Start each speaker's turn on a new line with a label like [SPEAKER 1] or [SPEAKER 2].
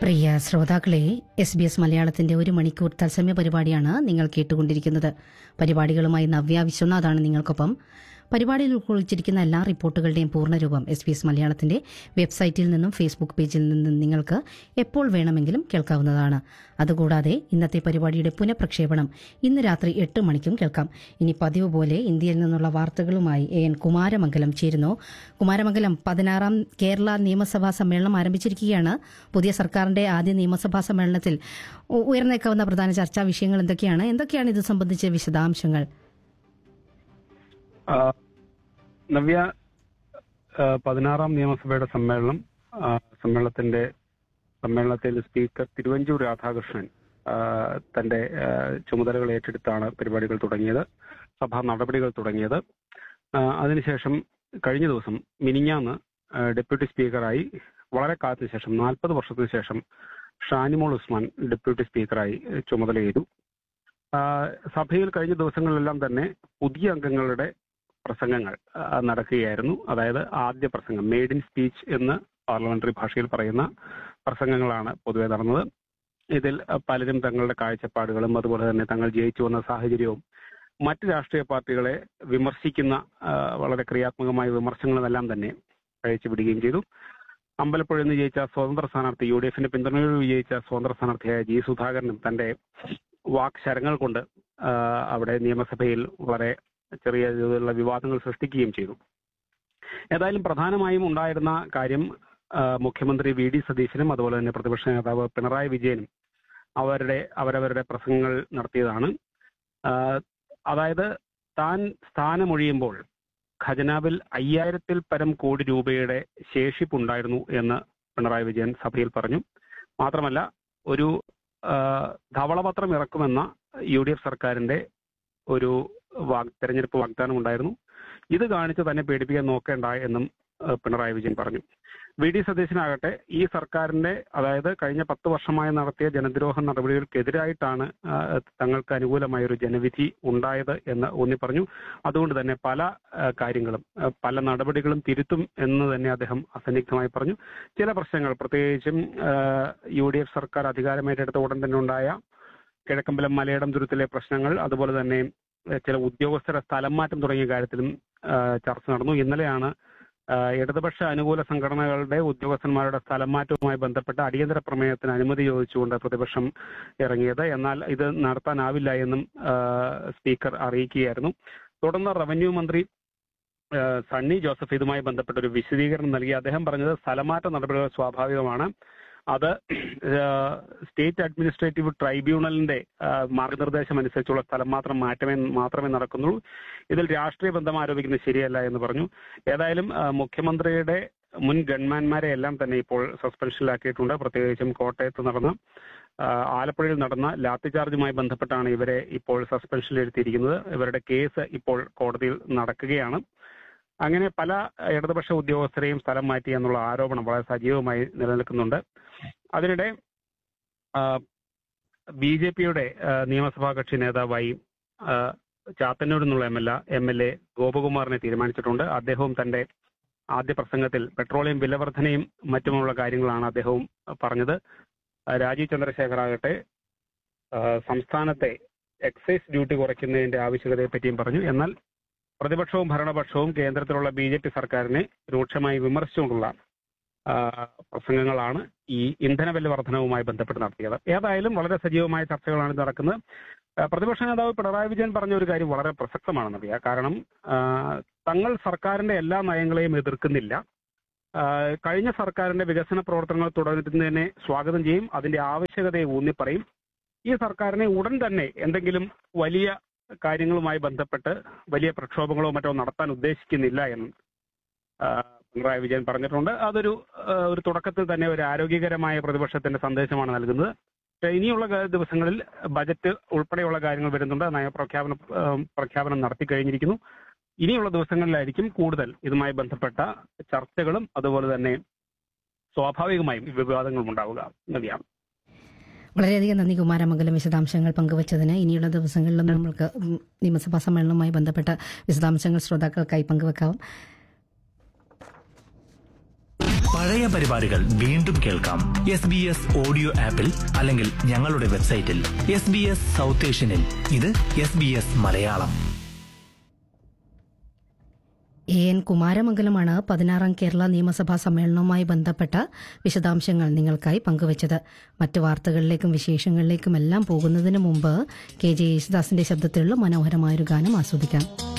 [SPEAKER 1] പ്രിയ ശ്രോതാക്കളെ S B S മലയാളത്തിന്റെ ഒരു മണിക്കൂർ തത്സമയ പരിപാടിയാണ് നിങ്ങൾ കേട്ടുകൊണ്ടിരിക്കുന്നത് പരിപാടികളുമായി നവ്യ വിശ്വനാഥാണ് നിങ്ങൾക്കൊപ്പം പരിപാടിയിൽ ഉൾക്കൊള്ളിച്ചിരിക്കുന്ന എല്ലാ റിപ്പോർട്ടുകളുടെയും പൂർണ്ണരൂപം എസ് ബി എസ് മലയാളത്തിന്റെ വെബ്സൈറ്റിൽ നിന്നും ഫേസ്ബുക്ക് പേജിൽ നിന്നും നിങ്ങൾക്ക് എപ്പോൾ വേണമെങ്കിലും കേൾക്കാവുന്നതാണ് അതുകൂടാതെ ഇന്നത്തെ പരിപാടിയുടെ പുനഃപ്രക്ഷേപണം ഇന്ന് രാത്രി എട്ട് മണിക്കും കേൾക്കാം ഇനി പതിവ് പോലെ ഇന്ത്യയിൽ നിന്നുള്ള വാർത്തകളുമായി എ എൻ കുമാരമംഗലം ചേരുന്നു കുമാരമംഗലം പതിനാറാം കേരള നിയമസഭാ സമ്മേളനം ആരംഭിച്ചിരിക്കുകയാണ് പുതിയ സർക്കാരിന്റെ ആദ്യ നിയമസഭാ സമ്മേളനത്തിൽ ഉ- ഉയർന്നേക്കാവുന്ന പ്രധാന ചർച്ചാ വിഷയങ്ങൾ എന്തൊക്കെയാണ് എന്തൊക്കെയാണ് ഇത് സംബന്ധിച്ച വിശദാംശങ്ങൾ
[SPEAKER 2] ആ, നവ്യ ആ, പതിനാറാം നിയമസഭയുടെ സമ്മേളനം ആ, സമ്മേളനത്തിന്റെ സമ്മേളനത്തിൽ സ്പീക്കർ തിരുവഞ്ചൂർ രാധാകൃഷ്ണൻ ആ, തന്റെ ആ, ചുമതലകൾ ഏറ്റെടുത്താണ് പരിപാടികൾ തുടങ്ങിയത് സഭാ നടപടികൾ തുടങ്ങിയത് ആ, അതിനുശേഷം കഴിഞ്ഞ ദിവസം മിനിഞ്ഞാന്ന് ആ, ഡെപ്യൂട്ടി സ്പീക്കറായി വളരെ കാലത്തിന് ശേഷം നാൽപ്പത് വർഷത്തിന് ശേഷം ഷാനിമോൾ ഉസ്മാൻ ഡെപ്യൂട്ടി സ്പീക്കറായി ചുമതല ചെയ്തു ആ, സഭയിൽ കഴിഞ്ഞ ദിവസങ്ങളിലെല്ലാം തന്നെ പുതിയ അംഗങ്ങളുടെ പ്രസംഗങ്ങൾ ആ, നടക്കുകയായിരുന്നു അതായത് ആദ്യ പ്രസംഗം മെയ്ഡ് ഇൻ സ്പീച്ച് എന്ന് പാർലമെന്ററി ഭാഷയിൽ പറയുന്ന പ്രസംഗങ്ങളാണ് പൊതുവെ നടന്നത് ഇതിൽ ആ, പലരും തങ്ങളുടെ കാഴ്ചപ്പാടുകളും അതുപോലെ തന്നെ തങ്ങൾ ജയിച്ചു വന്ന സാഹചര്യവും മറ്റ് രാഷ്ട്രീയ പാർട്ടികളെ വിമർശിക്കുന്ന ആ, വളരെ ക്രിയാത്മകമായ വിമർശനങ്ങളെല്ലാം തന്നെ കഴിച്ചു വിടുകയും ചെയ്തു അമ്പലപ്പുഴ നിന്ന് ജയിച്ച സ്വതന്ത്ര സ്ഥാനാർത്ഥി യു ഡി എഫിന്റെ പിന്തുണയോട് വിജയിച്ച സ്വതന്ത്ര സ്ഥാനാർത്ഥിയായ ജി സുധാകരനും തന്റെ വാക്ശരങ്ങൾ കൊണ്ട് ആ, അവിടെ നിയമസഭയിൽ വളരെ ചെറിയ രീതിയിലുള്ള വിവാദങ്ങൾ സൃഷ്ടിക്കുകയും ചെയ്തു ഏതായാലും പ്രധാനമായും ഉണ്ടായിരുന്ന കാര്യം ആ, മുഖ്യമന്ത്രി വി ഡി സതീശനും അതുപോലെ തന്നെ പ്രതിപക്ഷ നേതാവ് പിണറായി വിജയനും അവരുടെ അവരവരുടെ പ്രസംഗങ്ങൾ നടത്തിയതാണ് ആ, അതായത് താൻ സ്ഥാനമൊഴിയുമ്പോൾ ഖജനാവിൽ അയ്യായിരത്തിൽ പരം കോടി രൂപയുടെ ശേഷിപ്പുണ്ടായിരുന്നു എന്ന് പിണറായി വിജയൻ സഭയിൽ പറഞ്ഞു മാത്രമല്ല ഒരു ആ, ധവളപത്രം ഇറക്കുമെന്ന യു ഡി എഫ് സർക്കാരിന്റെ ഒരു വാഗ് തെരഞ്ഞെടുപ്പ് വാഗ്ദാനം ഉണ്ടായിരുന്നു ഇത് കാണിച്ച് തന്നെ പേടിപ്പിക്കാൻ നോക്കേണ്ട എന്നും ആ, പിണറായി വിജയൻ പറഞ്ഞു വി ഡി സതീശനാകട്ടെ ഈ സർക്കാരിന്റെ അതായത് കഴിഞ്ഞ പത്ത് വർഷമായി നടത്തിയ ജനദ്രോഹ നടപടികൾക്കെതിരായിട്ടാണ് ആ, തങ്ങൾക്ക് അനുകൂലമായ ഒരു ജനവിധി ഉണ്ടായത് എന്ന് ഊന്നി പറഞ്ഞു അതുകൊണ്ട് തന്നെ പല ആ, കാര്യങ്ങളും ആ, പല നടപടികളും തിരുത്തും എന്ന് തന്നെ അദ്ദേഹം അസന്നിഗ്ധമായി പറഞ്ഞു ചില പ്രശ്നങ്ങൾ പ്രത്യേകിച്ചും യു ഡി എഫ് സർക്കാർ അധികാരമേറ്റെടുത്ത ഉടൻ തന്നെ ഉണ്ടായ കിഴക്കമ്പലം മലയിടം ദുരത്തിലെ പ്രശ്നങ്ങൾ അതുപോലെ തന്നെ ഏഹ്, ചില ഉദ്യോഗസ്ഥരുടെ സ്ഥലം മാറ്റം തുടങ്ങിയ കാര്യത്തിലും ആ, ചർച്ച നടന്നു ഇന്നലെയാണ് ആ, ഇടതുപക്ഷ അനുകൂല സംഘടനകളുടെ ഉദ്യോഗസ്ഥന്മാരുടെ സ്ഥലം മാറ്റവുമായി ബന്ധപ്പെട്ട അടിയന്തര പ്രമേയത്തിന് അനുമതി ചോദിച്ചുകൊണ്ട് പ്രതിപക്ഷം ഇറങ്ങിയത് എന്നാൽ ഇത് നടത്താനാവില്ല എന്നും ആ, സ്പീക്കർ അറിയിക്കുകയായിരുന്നു തുടർന്ന് റവന്യൂ മന്ത്രി ആ, സണ്ണി ജോസഫ് ഇതുമായി ബന്ധപ്പെട്ട ഒരു വിശദീകരണം നൽകി അദ്ദേഹം പറഞ്ഞത് സ്ഥലമാറ്റ നടപടികൾ സ്വാഭാവികമാണ് അത് ആ, സ്റ്റേറ്റ് അഡ്മിനിസ്ട്രേറ്റീവ് ട്രൈബ്യൂണലിന്റെ ആ, മാർഗനിർദ്ദേശം അനുസരിച്ചുള്ള സ്ഥലം മാത്രം മാറ്റമേ മാത്രമേ നടക്കുന്നുള്ളൂ ഇതിൽ രാഷ്ട്രീയ ബന്ധം ആരോപിക്കുന്നത് ശരിയല്ല എന്ന് പറഞ്ഞു ഏതായാലും ആ, മുഖ്യമന്ത്രിയുടെ മുൻ ഗൺമാൻമാരെ എല്ലാം തന്നെ ഇപ്പോൾ സസ്പെൻഷനിലാക്കിയിട്ടുണ്ട് പ്രത്യേകിച്ചും കോട്ടയത്ത് നടന്ന ആ, ആലപ്പുഴയിൽ നടന്ന ലാത്തി ചാർജുമായി ബന്ധപ്പെട്ടാണ് ഇവരെ ഇപ്പോൾ സസ്പെൻഷനിൽ എടുത്തിരിക്കുന്നത് ഇവരുടെ കേസ് ഇപ്പോൾ കോടതിയിൽ നടക്കുകയാണ് അങ്ങനെ പല ഇടതുപക്ഷ ഉദ്യോഗസ്ഥരെയും സ്ഥലം മാറ്റി എന്നുള്ള ആരോപണം വളരെ സജീവമായി നിലനിൽക്കുന്നുണ്ട് അതിനിടെ ബി ജെ പിയുടെ നിയമസഭാ കക്ഷി നേതാവായി ആ, ചാത്തന്നൂർ നിന്നുള്ള M L M L A ഗോപകുമാറിനെ തീരുമാനിച്ചിട്ടുണ്ട് അദ്ദേഹവും തന്റെ ആദ്യ പ്രസംഗത്തിൽ പെട്രോളിയം വിലവർധനയും മറ്റുമുള്ള കാര്യങ്ങളാണ് അദ്ദേഹവും പറഞ്ഞത് ആ, രാജീവ് ചന്ദ്രശേഖർ ആകട്ടെ ആ, സംസ്ഥാനത്തെ എക്സൈസ് ഡ്യൂട്ടി കുറയ്ക്കുന്നതിന്റെ ആവശ്യകതയെ പറ്റിയും പറഞ്ഞു എന്നാൽ പ്രതിപക്ഷവും ഭരണപക്ഷവും കേന്ദ്രത്തിലുള്ള ബി ജെ പി സർക്കാരിനെ രൂക്ഷമായി വിമർശിച്ചുകൊണ്ടുള്ള ആ, പ്രസംഗങ്ങളാണ് ഈ ഇന്ധനവില വർധനവുമായി ബന്ധപ്പെട്ട് നടത്തിയത് ഏതായാലും വളരെ സജീവമായ ചർച്ചകളാണ് നടക്കുന്നത് ആ, പ്രതിപക്ഷ നേതാവ് പിണറായി വിജയൻ പറഞ്ഞ ഒരു കാര്യം വളരെ പ്രസക്തമാണെന്നറിയാം കാരണം ആ, തങ്ങൾ സർക്കാരിന്റെ എല്ലാ നയങ്ങളെയും എതിർക്കുന്നില്ല ആ, കഴിഞ്ഞ സർക്കാരിന്റെ വികസന പ്രവർത്തനങ്ങൾ തുടരുന്നതിനെ സ്വാഗതം ചെയ്യും അതിന്റെ ആവശ്യകതയെ ഊന്നി പറയും ഈ സർക്കാരിനെ ഉടൻ തന്നെ എന്തെങ്കിലും വലിയ കാര്യങ്ങളുമായി ബന്ധപ്പെട്ട് വലിയ പ്രക്ഷോഭങ്ങളോ മറ്റോ നടത്താൻ ഉദ്ദേശിക്കുന്നില്ല എന്ന് ആ, പിണറായി വിജയൻ പറഞ്ഞിട്ടുണ്ട് അതൊരു ആ, ഒരു തുടക്കത്തിൽ തന്നെ ഒരു ആരോഗ്യകരമായ പ്രതിപക്ഷത്തിന്റെ സന്ദേശമാണ് നൽകുന്നത് പക്ഷേ ഇനിയുള്ള ക- ദിവസങ്ങളിൽ ബജറ്റ് ഉൾപ്പെടെയുള്ള കാര്യങ്ങൾ വരുന്നുണ്ട് നയപ്രഖ്യാപനം ആ, പ്രഖ്യാപനം നടത്തി കഴിഞ്ഞിരിക്കുന്നു ഇനിയുള്ള ദിവസങ്ങളിലായിരിക്കും കൂടുതൽ ഇതുമായി ബന്ധപ്പെട്ട ചർച്ചകളും അതുപോലെ തന്നെ സ്വാഭാവികമായും ഈ വിവാദങ്ങളും ഉണ്ടാവുക നദിയാണ്
[SPEAKER 1] വളരെയധികം നന്ദി കുമാരമംഗലം വിശദാംശങ്ങൾ പങ്കുവച്ചതിന് ഇനിയുള്ള ദിവസങ്ങളിലും നമ്മൾക്ക് ഉം, നിയമസഭാ സമ്മേളനവുമായി ബന്ധപ്പെട്ട വിശദാംശങ്ങൾ ശ്രോതാക്കൾക്കായി പങ്കുവെക്കാം
[SPEAKER 3] പഴയ പരിപാടികൾ വീണ്ടും കേൾക്കാം എസ് ബി എസ് ഓഡിയോ ആപ്പിൽ അല്ലെങ്കിൽ ഞങ്ങളുടെ വെബ്സൈറ്റിൽ എസ് ബി എസ് സൗത്ത് ഏഷ്യനിൽ ഇത് S B S Malayalam
[SPEAKER 1] A N കുമാരമംഗലമാണ് പതിനാറാം കേരള നിയമസഭാ സമ്മേളനവുമായി ബന്ധപ്പെട്ട വിശദാംശങ്ങൾ നിങ്ങൾക്കായി പങ്കുവച്ചത് മറ്റു വാർത്തകളിലേക്കും വിശേഷങ്ങളിലേക്കും എല്ലാം പോകുന്നതിന് മുമ്പ് കെ ജെ യേശുദാസിന്റെ ശബ്ദത്തിലുള്ള മനോഹരമായൊരു ഗാനം ആസ്വദിക്കാം